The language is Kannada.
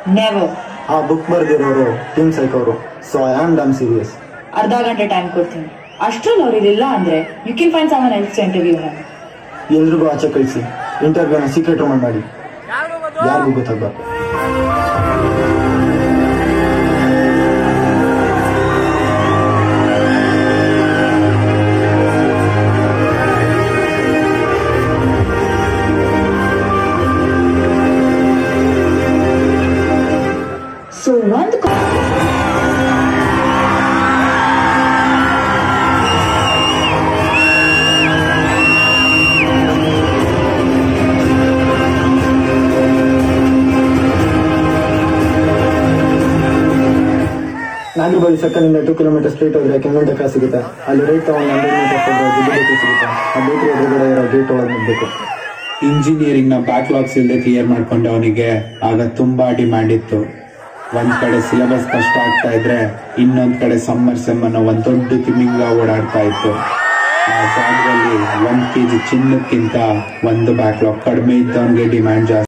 ನೆವರ್ ಆ ಬುಕ್ ಬರ್ದಿರೋರು ಟೀಮ್ ಸೈಕೋರು so I am dumb serious ಅರ್ಧ ಗಂಟೆ ಟೈಮ್ ಕೊಡ್ತೀನಿ ಅಷ್ಟ್ರಲ್ಲಿ ಅವ್ರು ಇದಿಲ್ಲ ಅಂದ್ರೆ you can find someone else interview ಎಲ್ರಿಗೂ ಆಚೆ ಕಳಿಸಿ ಇಂಟರ್ವ್ಯೂನ ಸೀಕ್ರೆಟ್ ರೂಮ್ ಮಾಡಿ ಯಾರಿಗೂ ಗೊತ್ತಾಗ್ಬಾರ್ದು ಸೊ ಒಂದು ನಾಗರಬಾವಿ ಸರ್ಕಲ್ ಇಂದ ಟೂ ಕಿಲೋಮೀಟರ್ ಸ್ಟ್ರೇಟ್ ಹೋದ್ರೆ ಕೆಂಗಂಟ ಕ್ರಾಸ್ ಸಿಗುತ್ತೆ ಅಲ್ಲಿ ರೈಟ್ ತಗೊಂಡು ಹಂಡ್ರೆಡ್ ಮೀಟರ್ಸ್ ಹೋದ್ರೆ ಗುಡ್ಡ ಬೇಕರಿ ಸಿಗುತ್ತೆ ಆ ಬೇಕರಿ ಎದುರುಗಡೆ ಇರೋ ಗೇಟ್ ಒಳಗೆ ನಿಲ್ಬೇಕು ಇಂಜಿನಿಯರಿಂಗ್ ನ ಬ್ಯಾಕ್ಲಾಗ್ಸ್ ಇಲ್ಲದೆ ಕ್ಲಿಯರ್ ಮಾಡ್ಕೊಂಡೆ ಅವನಿಗೆ ಆಗ ತುಂಬಾ ಡಿಮ್ಯಾಂಡ್ ಇತ್ತು ಒಂದ್ ಕಡೆ ಸಿಲೆಬಸ್ ಕಷ್ಟ ಆಗ್ತಾ ಇದ್ರೆ ಇನ್ನೊಂದ್ ಕಡೆ ಸಮ್ಮರ್ ಸೆಮ್ ಅನ್ನೋ ಒಂದ್ ದೊಡ್ಡ ತಿಮಿಂಗ ಓಡಾಡ್ತಾ ಇತ್ತು ಆ ಜಾಗದಲ್ಲಿ ಒಂದ್ ಕೆಜಿ ಚಿನ್ನಕ್ಕಿಂತ ಒಂದು ಬ್ಯಾಕ್ಲಾಗ್ ಕಡಿಮೆ ಇದ್ದವನ್ಗೆ ಡಿಮ್ಯಾಂಡ್ ಜಾಸ್ತಿ